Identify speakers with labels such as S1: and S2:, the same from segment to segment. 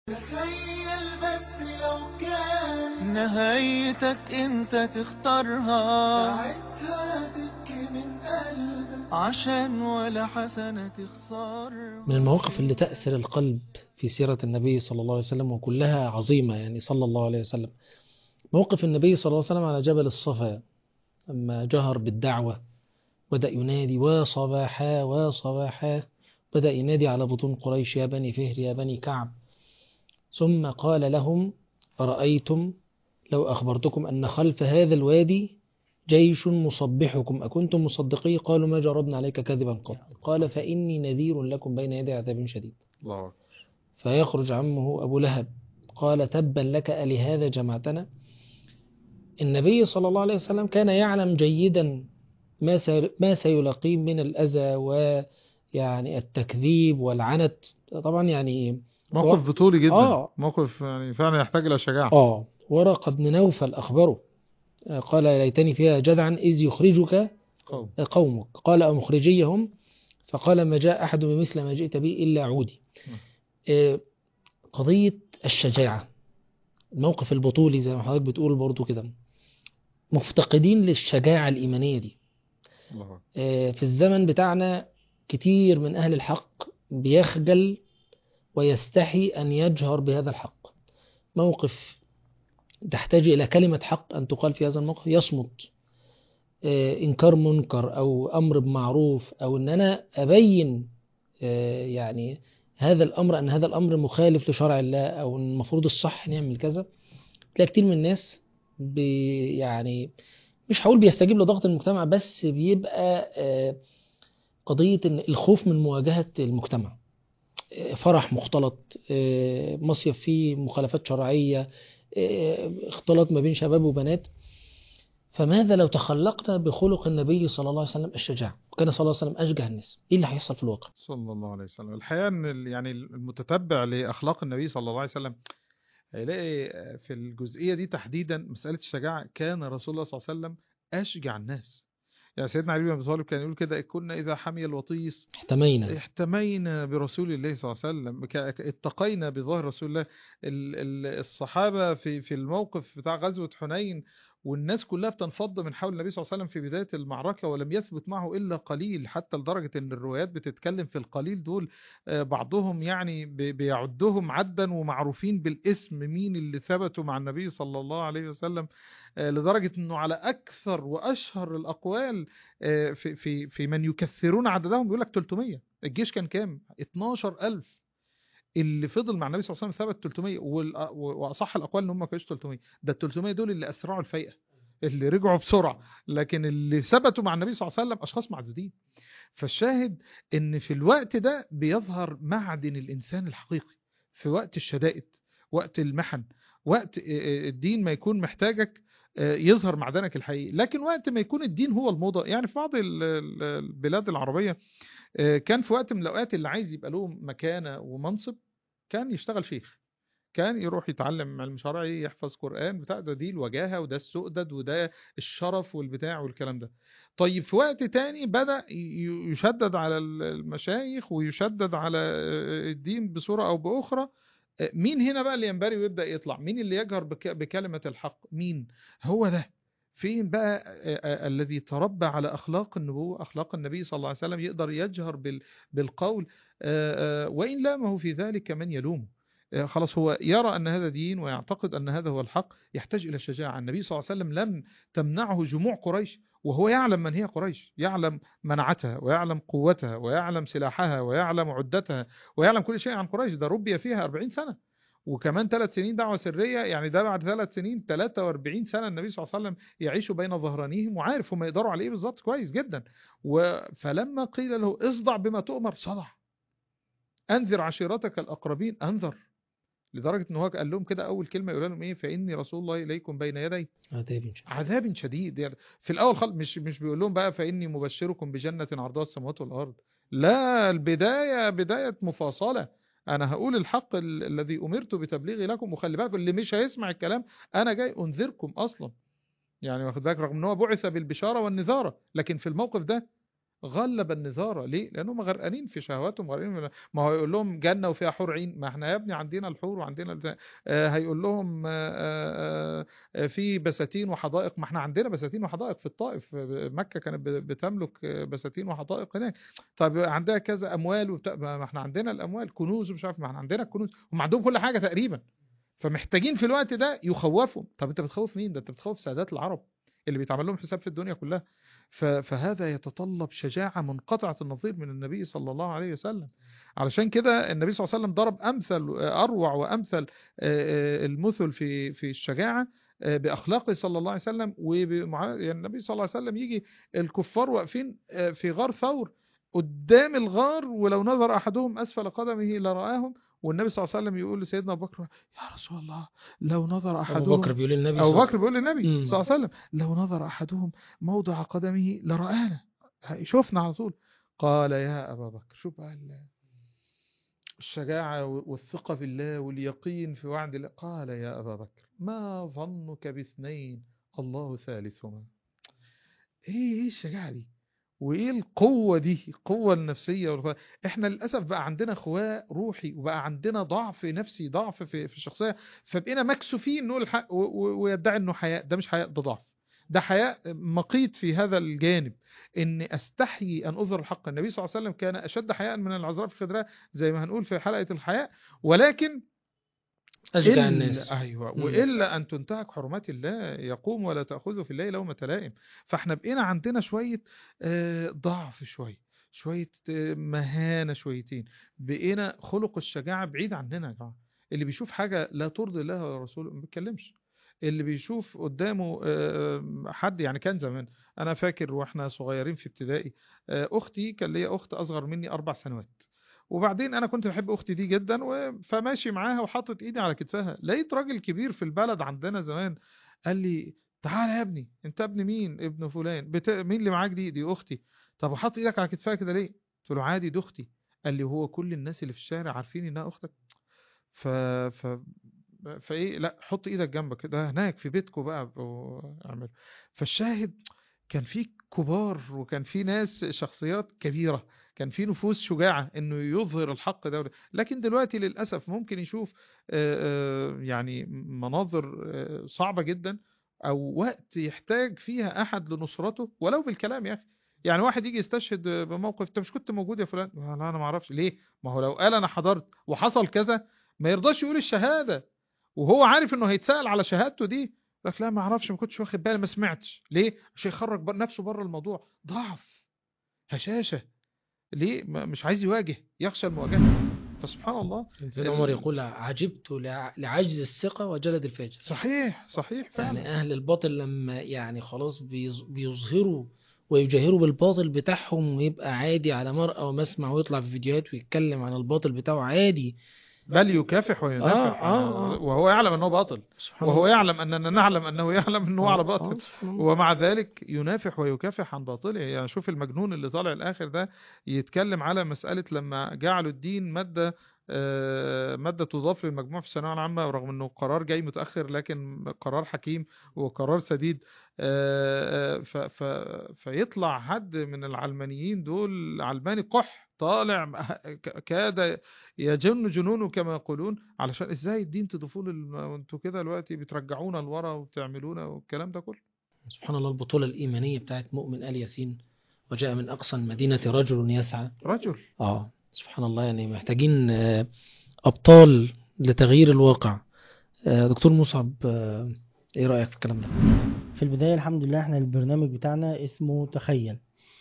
S1: تخيل بس لو كان
S2: نهايتك انت تختارها
S1: ساعتها تبكي من قلبك
S2: عشان ولا حسنة تخسر
S3: من المواقف اللي تأثر القلب في سيرة النبي صلى الله عليه وسلم وكلها عظيمة يعني صلى الله عليه وسلم موقف النبي صلى الله عليه وسلم على جبل الصفا لما جهر بالدعوة بدأ ينادي وصباحا وصباحا بدأ ينادي على بطون قريش يا بني فهر يا بني كعب ثم قال لهم أرأيتم لو أخبرتكم أن خلف هذا الوادي جيش مصبحكم أكنتم مصدقي قالوا ما جربنا عليك كذبا قط قال فإني نذير لكم بين يدي عذاب شديد
S4: الله أكبر.
S3: فيخرج عمه أبو لهب قال تبا لك ألهذا جمعتنا النبي صلى الله عليه وسلم كان يعلم جيدا ما سي- ما سيلاقيه من الأذى ويعني التكذيب والعنت طبعا يعني
S4: موقف بطولي جدا
S3: آه.
S4: موقف يعني فعلا يحتاج إلى شجاعة
S3: آه ورقة بن نوفل أخبره آه، قال ليتني فيها جدعا إذ يخرجك
S4: قوم.
S3: قومك قال أمخرجيهم فقال ما جاء أحد بمثل ما جئت به إلا عودي
S4: نعم.
S3: آه، قضية الشجاعة الموقف البطولي زي ما حضرتك بتقول برضو كده مفتقدين للشجاعة الإيمانية دي
S4: الله أكبر.
S3: آه، في الزمن بتاعنا كتير من أهل الحق بيخجل ويستحي أن يجهر بهذا الحق موقف تحتاج إلى كلمة حق أن تقال في هذا الموقف يصمت آه، إنكار منكر أو أمر بمعروف أو أن أنا أبين آه، يعني هذا الأمر أن هذا الأمر مخالف لشرع الله أو أن المفروض الصح نعمل كذا تلاقي كتير من الناس بي يعني مش هقول بيستجيب لضغط المجتمع بس بيبقى آه، قضية إن الخوف من مواجهة المجتمع آه، فرح مختلط آه، مصيف فيه مخالفات شرعية آه، اختلاط ما بين شباب وبنات فماذا لو تخلقنا بخلق النبي صلى الله عليه وسلم الشجاعة وكان صلى الله عليه وسلم أشجع الناس إيه اللي هيحصل في الواقع
S4: صلى الله عليه وسلم الحقيقة ان ال- يعني المتتبع لأخلاق النبي صلى الله عليه وسلم هيلاقي في الجزئية دي تحديدا مسألة الشجاعة كان رسول الله صلى الله عليه وسلم أشجع الناس يعني سيدنا علي بن أبي طالب كان يقول كده كنا إذا حمي الوطيس
S3: احتمينا
S4: احتمينا برسول الله صلى الله عليه وسلم ك- ك- اتقينا بظهر رسول الله ال- ال- الصحابة في في الموقف بتاع غزوة حنين والناس كلها بتنفض من حول النبي صلى الله عليه وسلم في بداية المعركة ولم يثبت معه إلا قليل حتى لدرجة أن الروايات بتتكلم في القليل دول آه، بعضهم يعني بي- بيعدهم عدا ومعروفين بالاسم مين اللي ثبتوا مع النبي صلى الله عليه وسلم آه، لدرجة أنه على أكثر وأشهر الأقوال آه، في في في من يكثرون عددهم بيقول لك 300 الجيش كان كام 12000 اللي فضل مع النبي صلى الله عليه وسلم ثبت 300 والأ- واصح الاقوال ان هم ما كانوش 300 ده ال 300 دول اللي اسرعوا الفيئه اللي رجعوا بسرعه لكن اللي ثبتوا مع النبي صلى الله عليه وسلم اشخاص معدودين فالشاهد ان في الوقت ده بيظهر معدن الانسان الحقيقي في وقت الشدائد وقت المحن وقت آه، آه، الدين ما يكون محتاجك آه، يظهر معدنك الحقيقي لكن وقت ما يكون الدين هو الموضة يعني في بعض ال- ال- البلاد العربية آه، كان في وقت من الأوقات اللي عايز يبقى له مكانة ومنصب كان يشتغل شيخ كان يروح يتعلم علم شرعي يحفظ قرآن بتاع ده دي الوجاهة وده السؤدد وده الشرف والبتاع والكلام ده طيب في وقت تاني بدأ ي- يشدد على المشايخ ويشدد على آه، الدين بصورة أو بأخرى آه، مين هنا بقى اللي ينبغي ويبدأ يطلع مين اللي يجهر بك- بكلمة الحق مين هو ده فين بقى آه، آه، الذي تربى على أخلاق النبوة أخلاق النبي صلى الله عليه وسلم يقدر يجهر بال- بالقول آه، آه، وإن لامه في ذلك من يلومه آه، خلاص هو يرى أن هذا دين ويعتقد أن هذا هو الحق يحتاج إلى الشجاعة النبي صلى الله عليه وسلم لم تمنعه جموع قريش وهو يعلم من هي قريش يعلم منعتها ويعلم قوتها ويعلم سلاحها ويعلم عدتها ويعلم كل شيء عن قريش ده ربي فيها 40 سنة وكمان ثلاث سنين دعوة سرية يعني ده بعد ثلاث سنين 43 سنة النبي صلى الله عليه وسلم يعيش بين ظهرانيهم وعارف هم يقدروا على ايه بالظبط كويس جدا و- فلما قيل له اصدع بما تؤمر صدع انذر عشيرتك الاقربين انذر لدرجة ان هو قال لهم كده اول كلمة يقول لهم ايه فاني رسول الله اليكم بين يدي
S3: عذاب شديد.
S4: عذاب شديد يعني في الاول خالص مش مش بيقول لهم بقى فاني مبشركم بجنه عرضها السماوات والارض لا البدايه بدايه مفاصله انا هقول الحق ال- الذي امرت بتبليغه لكم وخلي بالكم اللي مش هيسمع الكلام انا جاي انذركم اصلا يعني واخد بالك رغم ان هو بعث بالبشاره والنذاره لكن في الموقف ده غلب النظاره ليه لانهم غرقانين في شهواتهم غرقانين في- ما هو يقول لهم جنه وفيها حور عين ما احنا يا ابني عندنا الحور وعندنا البتاع. آه هيقول لهم آه آه آه في بساتين وحدائق ما احنا عندنا بساتين وحدائق في الطائف آه، مكه كانت ب- بتملك آه، بساتين وحدائق هناك طب عندها كذا اموال وبتاع ما احنا عندنا الاموال كنوز ومش عارف ما احنا عندنا الكنوز هم عندهم كل حاجه تقريبا فمحتاجين في الوقت ده يخوفهم طب انت بتخوف مين ده انت بتخوف سادات العرب اللي بيتعمل لهم حساب في الدنيا كلها ف- فهذا يتطلب شجاعة منقطعة النظير من النبي صلى الله عليه وسلم علشان كده النبي صلى الله عليه وسلم ضرب أمثل أروع وأمثل آه، آه، المثل في في الشجاعة آه، بأخلاقه صلى الله عليه وسلم ومع يعني النبي صلى الله عليه وسلم يجي الكفار واقفين آه، في غار ثور قدام الغار ولو نظر أحدهم أسفل قدمه لرآهم والنبي صلى الله عليه وسلم يقول لسيدنا أبو بكر يا رسول الله لو نظر أحدهم
S3: ابو بكر بيقول للنبي
S4: أبو
S3: صلى-
S4: بكر بيقول للنبي
S3: مم.
S4: صلى الله عليه وسلم لو نظر أحدهم موضع قدمه لرآنا شفنا على طول قال يا أبا بكر شوف بقى ال- الشجاعة والثقة في الله واليقين في وعد الله قال يا أبا بكر ما ظنك باثنين الله ثالثهما ايه ايه الشجاعة دي وايه القوة دي القوة النفسية والقوة. احنا للأسف بقى عندنا خواء روحي وبقى عندنا ضعف نفسي ضعف في, في الشخصية فبقينا مكسوفين نقول الحق و- و- ويدعي انه حياء ده مش حياء ده ضعف ده حياء مقيت في هذا الجانب ان استحيي ان اظهر الحق النبي صلى الله عليه وسلم كان اشد حياء من العذراء في الخدراء زي ما هنقول في حلقة الحياء ولكن
S3: اشجع
S4: إلا-
S3: الناس
S4: ايوه
S3: مم.
S4: والا ان تنتهك حرمات الله يقوم ولا تاخذه في الله لومه لائم فاحنا بقينا عندنا شويه آه، ضعف شويه شويه آه، مهانه شويتين بقينا خلق الشجاعه بعيد عننا يا جماعه اللي بيشوف حاجه لا ترضي الله ورسوله ما بيتكلمش اللي بيشوف قدامه آه، حد يعني كان زمان انا فاكر واحنا صغيرين في ابتدائي آه، اختي كان ليا اخت اصغر مني اربع سنوات وبعدين انا كنت بحب اختي دي جدا و- فماشي معاها وحاطط ايدي على كتفها لقيت راجل كبير في البلد عندنا زمان قال لي تعالى يا ابني انت ابن مين ابن فلان بت... مين اللي معاك دي دي اختي طب وحاطط ايدك على كتفها كده ليه قلت له عادي دي اختي قال لي هو كل الناس اللي في الشارع عارفين انها اختك ف ف فايه لا حط ايدك جنبك ده هناك في بيتكم بقى اعمل فالشاهد كان في كبار وكان في ناس شخصيات كبيرة كان في نفوس شجاعة انه يظهر الحق ده وده. لكن دلوقتي للأسف ممكن يشوف آه، آه، يعني مناظر آه، صعبة جدا او وقت يحتاج فيها احد لنصرته ولو بالكلام يا اخي يعني واحد يجي يستشهد بموقف انت مش كنت موجود يا فلان لا انا ما اعرفش ليه ما هو لو قال انا حضرت وحصل كذا ما يرضاش يقول الشهادة وهو عارف انه هيتسأل على شهادته دي يقول لك لا ما اعرفش ما كنتش واخد بالي ما سمعتش ليه عشان يخرج بر- نفسه بره الموضوع ضعف هشاشة ليه ما- مش عايز يواجه يخشى المواجهة فسبحان الله
S3: سيدنا عمر يقول عجبت لع- لعجز الثقة وجلد الفاجر
S4: صحيح صحيح فعلا
S3: يعني أهل الباطل لما يعني خلاص بيظ- بيظهروا ويجاهروا بالباطل بتاعهم ويبقى عادي على مرأى ومسمع ويطلع في فيديوهات ويتكلم عن الباطل بتاعه عادي
S4: بل يكافح وينافح
S3: آه، آه، آه.
S4: وهو يعلم انه باطل
S3: سبحان
S4: وهو
S3: الله.
S4: يعلم اننا نعلم انه يعلم انه على
S3: آه،
S4: باطل
S3: آه، سبحان الله.
S4: ومع ذلك ينافح ويكافح عن باطله يعني شوف المجنون اللي طالع الاخر ده يتكلم على مسألة لما جعلوا الدين مادة آه، مادة تضاف للمجموع في الثانوية العامة ورغم انه قرار جاي متأخر لكن قرار حكيم وقرار سديد آه، آه، ف- ف- فيطلع حد من العلمانيين دول علماني قح طالع ك- كاد يجن جنونه كما يقولون علشان ازاي الدين تضيفوه لل- وانتوا كده دلوقتي بترجعونا لورا وبتعملونا والكلام ده كله
S3: سبحان الله البطولة الإيمانية بتاعت مؤمن آل ياسين وجاء من أقصى المدينة رجل يسعى
S4: رجل
S3: اه سبحان الله يعني محتاجين آه، أبطال لتغيير الواقع آه، دكتور مصعب آه، إيه رأيك في الكلام ده؟
S5: في البداية الحمد لله احنا البرنامج بتاعنا اسمه تخيل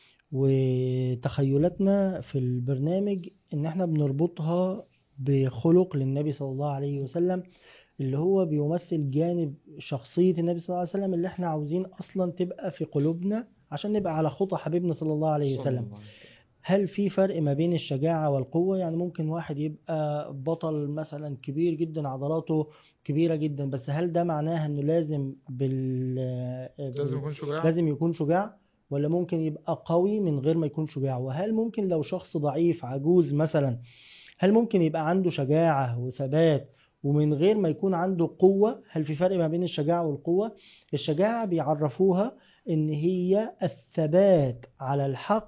S5: وتخيلاتنا في البرنامج ان احنا بنربطها بخلق للنبي صلى الله عليه وسلم اللي هو بيمثل جانب شخصية النبي صلى الله عليه وسلم اللي احنا عاوزين اصلا تبقى في قلوبنا عشان نبقى على خطى حبيبنا صلى الله عليه وسلم هل في فرق ما بين الشجاعة والقوة يعني ممكن واحد يبقى بطل مثلا كبير جدا عضلاته كبيرة جدا بس هل ده معناها انه لازم بال
S4: لازم يكون شجاع
S5: لازم يكون شجاع ولا ممكن يبقى قوي من غير ما يكون شجاع وهل ممكن لو شخص ضعيف عجوز مثلا هل ممكن يبقى عنده شجاعة وثبات ومن غير ما يكون عنده قوة هل في فرق ما بين الشجاعة والقوة الشجاعة بيعرفوها ان هي الثبات على الحق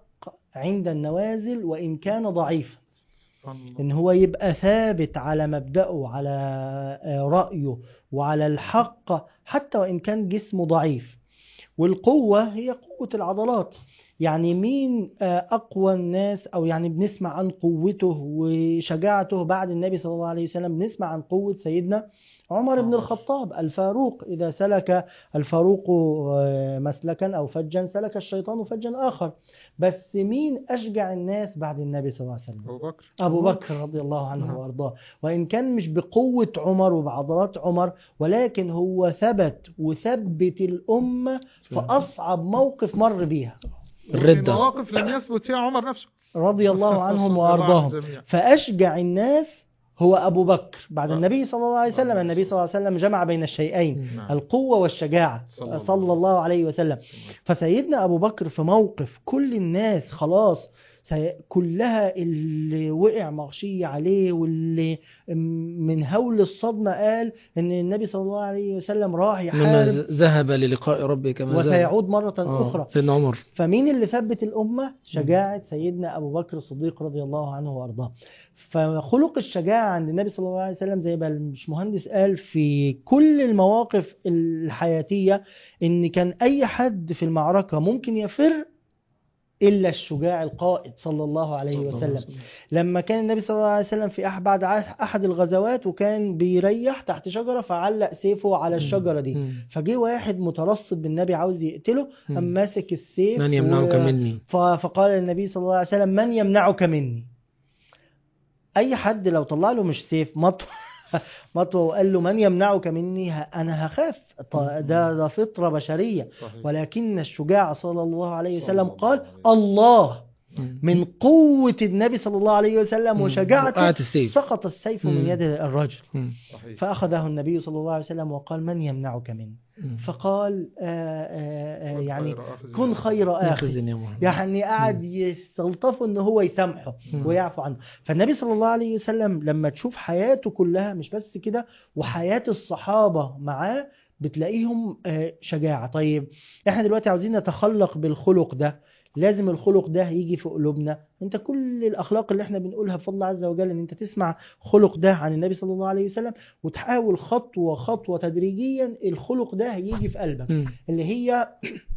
S5: عند النوازل وإن كان ضعيفا
S4: سبحان الله.
S5: ان هو يبقى ثابت على مبدأه على آه، رأيه وعلى الحق حتى وإن كان جسمه ضعيف والقوة هي قوة العضلات يعني مين آه، أقوى الناس أو يعني بنسمع عن قوته وشجاعته بعد النبي صلى الله عليه وسلم بنسمع عن قوة سيدنا عمر بن
S4: عمر.
S5: الخطاب الفاروق إذا سلك الفاروق آه، مسلكا أو فجا سلك الشيطان فجا آخر بس مين أشجع الناس بعد النبي صلى الله عليه وسلم
S4: ابو بكر
S5: أبو بكر رضي الله عنه
S4: نعم.
S5: وأرضاه وإن كان مش بقوة عمر وبعضلات عمر ولكن هو ثبت وثبت الأمة في أصعب موقف مر بيها
S3: الردة.
S4: وفي مواقف لم يثبت فيها عمر نفسه
S5: رضي الله عنهم
S4: رضي الله
S5: وأرضاهم
S4: عن الجميع.
S5: فأشجع الناس هو أبو بكر بعد
S4: آه.
S5: النبي صلى الله عليه وسلم
S4: آه.
S5: النبي صلى الله عليه وسلم جمع بين الشيئين
S4: نعم.
S5: القوة والشجاعة
S4: صلى الله
S5: صلى الله عليه وسلم فسيدنا أبو بكر في موقف كل الناس خلاص سي- كلها اللي وقع مغشية عليه واللي من هول الصدمة قال ان النبي صلى الله عليه وسلم راح
S3: لما
S5: يحارب
S3: ز- ذهب للقاء ربه كما ذهب
S5: وسيعود مرة
S3: آه،
S5: أخرى
S3: سيدنا عمر
S5: فمين اللي ثبت الأمة؟ شجاعة سيدنا أبو بكر الصديق رضي الله عنه وأرضاه فخلق الشجاعة عند النبي صلى الله عليه وسلم زي ما المهندس قال في كل المواقف الحياتية إن كان أي حد في المعركة ممكن يفر إلا الشجاع القائد صلى الله عليه
S4: صلى الله
S5: وسلم
S4: عليه وسلم.
S5: لما كان النبي صلى الله عليه وسلم في أح- بعد ع- أحد الغزوات وكان بيريح تحت شجرة فعلق سيفه على الشجرة دي
S3: مم.
S5: فجه واحد مترصد بالنبي عاوز يقتله
S3: مم.
S5: قام ماسك السيف
S3: من يمنعك
S5: و-
S3: مني
S5: ف- فقال النبي صلى الله عليه وسلم من يمنعك مني اي حد لو طلع له مش سيف مطوه مطوه وقال له من يمنعك مني ه- انا هخاف ط- ده ده فطره بشريه
S4: صحيح.
S5: ولكن الشجاع صلى الله عليه
S4: صلى
S5: وسلم
S4: الله
S5: قال
S4: عليه وسلم.
S5: الله
S3: مم.
S5: من قوة النبي صلى الله عليه وسلم
S3: مم.
S5: وشجاعته
S3: وقعت السيف.
S5: سقط السيف من
S3: مم.
S5: يد الرجل
S3: مم.
S4: صحيح.
S5: فأخذه النبي صلى الله عليه وسلم وقال من يمنعك مني
S3: مم.
S5: فقال آه آه آه
S4: كن
S5: يعني
S4: خير آخذ
S5: كن خير آخذ
S3: يخزن يا محمد
S5: يعني قعد يستلطفه ان هو يسامحه
S3: مم.
S5: ويعفو عنه فالنبي صلى الله عليه وسلم لما تشوف حياته كلها مش بس كده وحياة الصحابة معاه بتلاقيهم آه، شجاعة طيب احنا دلوقتي عاوزين نتخلق بالخلق ده لازم الخلق ده يجي في قلوبنا انت كل الاخلاق اللي احنا بنقولها بفضل الله عز وجل ان انت تسمع خلق ده عن النبي صلى الله عليه وسلم وتحاول خطوة خطوة تدريجيا الخلق ده يجي في قلبك
S3: مم.
S5: اللي هي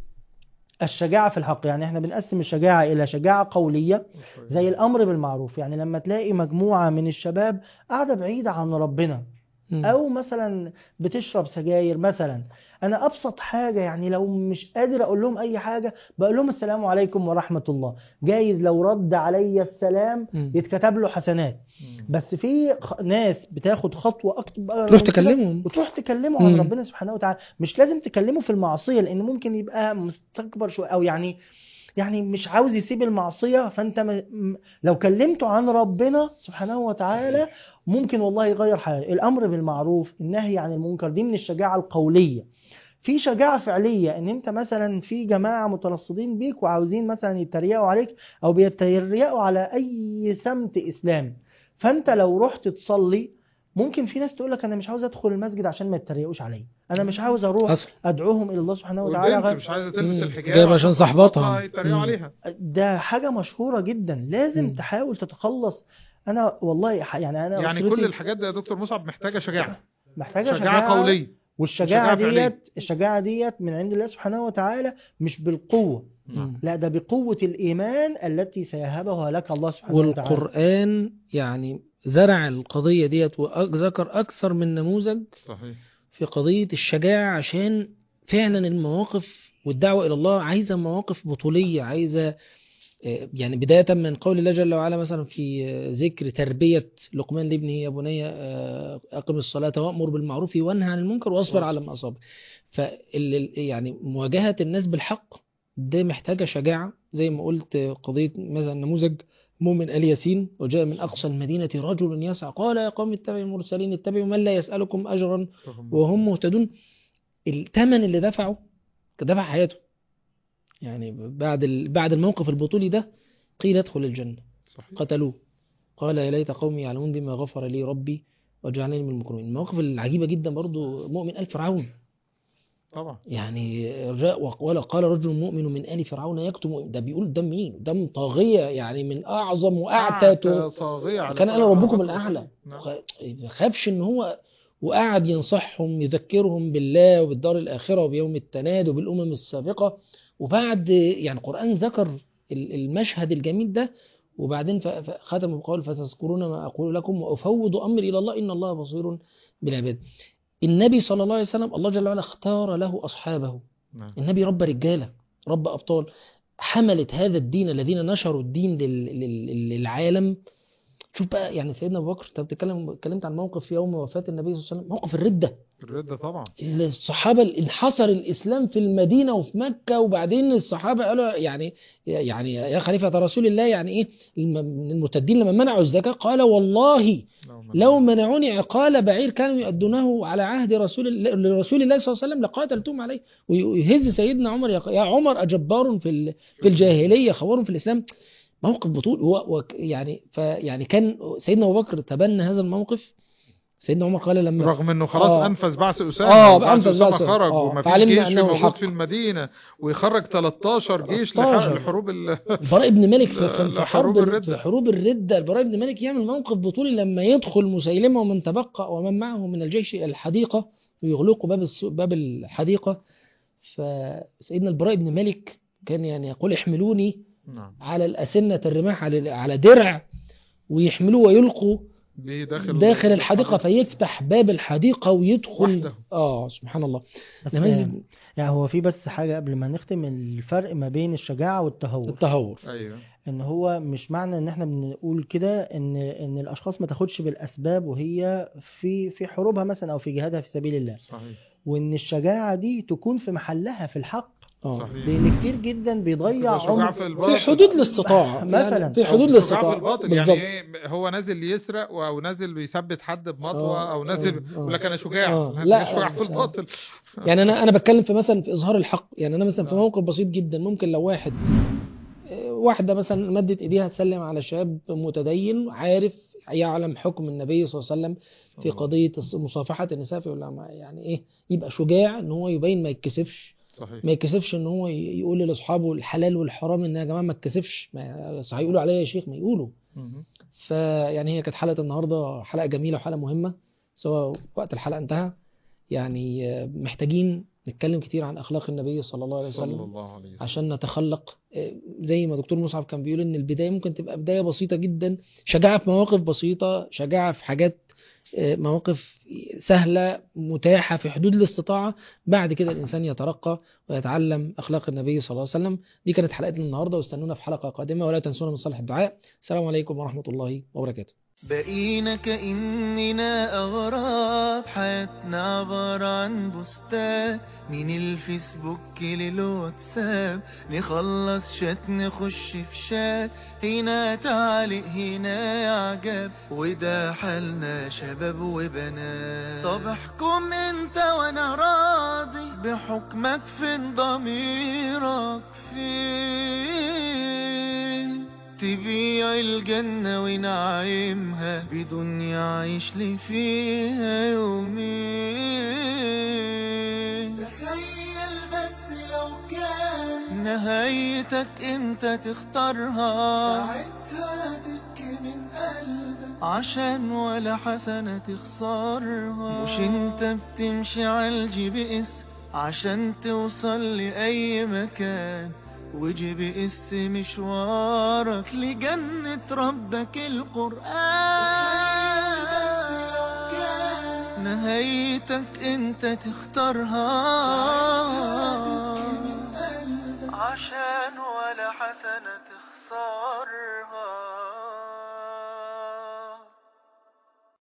S5: الشجاعة في الحق يعني احنا بنقسم الشجاعة إلى شجاعة قولية زي الأمر بالمعروف يعني لما تلاقي مجموعة من الشباب قاعدة بعيدة عن ربنا
S3: مم.
S5: أو مثلا بتشرب سجاير مثلا أنا أبسط حاجة يعني لو مش قادر أقول لهم أي حاجة بقول لهم السلام عليكم ورحمة الله جايز لو رد عليا السلام
S3: مم.
S5: يتكتب له حسنات
S4: مم.
S5: بس في خ- ناس بتاخد خطوة أكتر
S3: تروح تكلمهم
S5: وتروح تكلمه عن
S3: مم.
S5: ربنا سبحانه وتعالى مش لازم تكلمه في المعصية لأن ممكن يبقى مستكبر شوية أو يعني يعني مش عاوز يسيب المعصية فأنت م... م- لو كلمته عن ربنا سبحانه وتعالى ممكن والله يغير حياته الأمر بالمعروف النهي عن المنكر دي من الشجاعة القولية في شجاعة فعلية ان انت مثلا في جماعة مترصدين بيك وعاوزين مثلا يتريقوا عليك او بيتريقوا على اي سمت اسلامي فانت لو رحت تصلي ممكن في ناس تقول لك انا مش عاوز ادخل المسجد عشان ما يتريقوش عليا انا مش عاوز اروح
S3: أصل
S5: ادعوهم الى الله سبحانه وتعالى
S4: والبنت
S5: غير
S4: مش عايزه تلبس
S3: مم.
S4: الحجاب
S3: جايبة عشان صاحباتها.
S4: صاحباتها يتريقوا
S3: مم.
S4: عليها
S5: ده حاجة مشهورة جدا لازم
S3: مم.
S5: تحاول تتخلص انا والله ح- يعني انا
S4: يعني
S5: أسرتي
S4: كل الحاجات دي يا دكتور مصعب محتاجه شجاعه
S5: محتاجة
S4: شجاعه قوليه
S5: والشجاعة
S4: شجاعة فعلية.
S5: ديت الشجاعة ديت من عند الله سبحانه وتعالى مش بالقوة
S3: مم.
S5: لا ده بقوة الإيمان التي سيهبها لك الله سبحانه وتعالى
S3: والقرآن يعني زرع القضية ديت وذكر أكثر من نموذج
S4: صحيح
S3: في قضية الشجاعة عشان فعلا المواقف والدعوة إلى الله عايزة مواقف بطولية عايزة آه، يعني بداية من قول الله جل وعلا مثلا في آه، ذكر تربية لقمان لابنه يا بني آه، أقم الصلاة وأمر بالمعروف وانهى عن المنكر واصبر على ما أصابك فال يعني مواجهة الناس بالحق ده محتاجة شجاعة زي ما قلت آه، قضية مثلا نموذج مؤمن آل ياسين وجاء من أقصى المدينة رجل يسعى قال يا قوم اتبعوا المرسلين اتبعوا من لا يسألكم أجرا وهم مهتدون الثمن اللي دفعه دفع حياته يعني بعد ال... بعد الموقف البطولي ده قيل ادخل الجنة
S4: صحيح
S3: قتلوه قال يا ليت قومي يعلمون بما غفر لي ربي وجعلني من المكرمين المواقف العجيبة جدا برضو مؤمن آل فرعون
S4: طبعا
S3: يعني الر- وقال قال رجل مؤمن من آل فرعون يكتم ده بيقول ده مين ده طاغية يعني من أعظم وأعتى
S4: طاغية على
S3: كان أنا
S4: فرعون
S3: ربكم
S4: وعلى
S3: الأعلى
S4: نعم.
S3: ما خافش إن هو وقعد ينصحهم يذكرهم بالله وبالدار الآخرة وبيوم التناد وبالأمم السابقة وبعد يعني القرآن ذكر ال- المشهد الجميل ده وبعدين ف- فختم بقول فتذكرون ما أقول لكم وأفوض أمري إلى الله إن الله بصير بالعباد النبي صلى الله عليه وسلم الله جل وعلا اختار له أصحابه
S4: نعم.
S3: النبي رب رجالة رب أبطال حملت هذا الدين الذين نشروا الدين لل- لل- للعالم شوف بقى يعني سيدنا أبو بكر أنت بتتكلم اتكلمت عن موقف يوم وفاة النبي صلى الله عليه وسلم موقف الردة
S4: الردة طبعا
S3: الصحابة انحصر الإسلام في المدينة وفي مكة وبعدين الصحابة قالوا يعني يعني يا خليفة رسول الله يعني إيه الم- المرتدين لما منعوا الزكاة قال والله لو منعوني عقال بعير كانوا يؤدونه على عهد رسول الله لرسول الله صلى الله عليه وسلم لقاتلتهم عليه ويهز سيدنا عمر يق- يا عمر أجبار في ال- في الجاهلية خوار في الإسلام موقف بطول هو وك- يعني فيعني كان سيدنا أبو بكر تبنى هذا الموقف سيدنا عمر قال لما
S4: رغم انه خلاص
S3: آه.
S4: انفذ بعث اسامه
S3: آه،
S4: وبعث
S3: أنفذ
S4: اسامه
S3: بعث-
S4: خرج
S3: آه،
S4: وما فيش
S3: فعلمنا
S4: جيش
S3: أنه
S4: موجود
S3: الحق.
S4: في المدينه ويخرج 13 جيش
S3: 13.
S4: لح- لحروب ال...
S3: البراء بن مالك في, في, في
S4: لحروب
S3: حرب
S4: الردة.
S3: في حروب الردة البراء بن مالك يعمل موقف بطولي لما يدخل مسيلمة ومن تبقى ومن معه من الجيش الحديقة ويغلقوا باب السو- باب الحديقة فسيدنا البراء بن مالك كان يعني يقول احملوني
S4: نعم
S3: على الأسنة الرماح على على درع ويحملوه ويلقوا
S4: به داخل
S3: داخل الحديقة فيفتح باب الحديقة ويدخل
S4: وحده.
S3: اه سبحان الله
S5: بس
S3: نماذج
S5: يعني هو في بس حاجة قبل ما نختم الفرق ما بين الشجاعة والتهور
S3: التهور
S4: ايوه
S5: ان هو مش معنى ان احنا بنقول كده ان ان الاشخاص ما تاخدش بالاسباب وهي في في حروبها مثلا او في جهادها في سبيل الله
S4: صحيح
S5: وان الشجاعة دي تكون في محلها في الحق
S3: اه
S4: صحيح
S5: لان كتير جدا بيضيع
S4: شجاع
S5: عمر
S4: في الباطل
S3: في حدود الاستطاعة
S5: مثلاً.
S3: يعني في
S4: أو
S3: حدود
S4: شجاع في
S3: الاستطاعة
S4: الباطل
S3: بالظبط
S4: يعني ايه هو نازل يسرق او نازل بيثبت حد بمطوه
S3: آه،
S4: او نازل
S3: آه،
S4: يقول لك انا شجاع
S3: آه،
S4: أنا
S3: لا،
S4: شجاع في
S3: آه،
S4: الباطل
S3: يعني انا انا بتكلم في مثلا في اظهار الحق يعني انا مثلا في
S4: آه.
S3: موقف بسيط جدا ممكن لو واحد آه، واحده مثلا مدت ايديها تسلم على شاب متدين عارف يعلم حكم النبي صلى الله عليه وسلم في قضيه الص- مصافحه النساء فيقول لها ما- يعني ايه يبقى شجاع ان هو يبين ما يتكسفش
S4: صحيح
S3: ما يتكسفش ان هو ي- يقول لاصحابه الحلال والحرام ان يا جماعه ما اتكسفش ما صح هيقولوا عليا يا شيخ ما يقولوا
S4: مهم.
S3: فيعني هي كانت حلقة النهاردة حلقة جميلة وحلقة مهمة سواء وقت الحلقة انتهى يعني آه، محتاجين نتكلم كتير عن أخلاق النبي صلى الله عليه
S4: صلى
S3: وسلم
S4: الله عليه وسلم
S3: عشان نتخلق آه، زي ما دكتور مصعب كان بيقول إن البداية ممكن تبقى بداية بسيطة جدا شجاعة في مواقف بسيطة شجاعة في حاجات آه، مواقف سهلة متاحة في حدود الاستطاعة بعد كده الإنسان يترقى ويتعلم أخلاق النبي صلى الله عليه وسلم دي كانت حلقتنا النهاردة واستنونا في حلقة قادمة ولا تنسونا من صالح الدعاء السلام عليكم ورحمة الله وبركاته
S2: بقينا كأننا أغراب حياتنا عبارة عن بوستات من الفيسبوك للواتساب نخلص شات نخش في شات هنا تعليق هنا إعجاب وده حالنا شباب وبنات طب احكم انت وانا راضي بحكمك فين ضميرك فين تبيع الجنة ونعيمها بدنيا عايش لي فيها يومين
S1: تخيل بس لو كان
S2: نهايتك انت تختارها
S1: ساعتها تبكي من قلبك
S2: عشان ولا حسنة تخسرها مش انت بتمشي على الجي بي اس عشان توصل لأي مكان وجي بي اس مشوارك لجنة ربك القرآن نهايتك انت تختارها عشان ولا حسنة تخسرها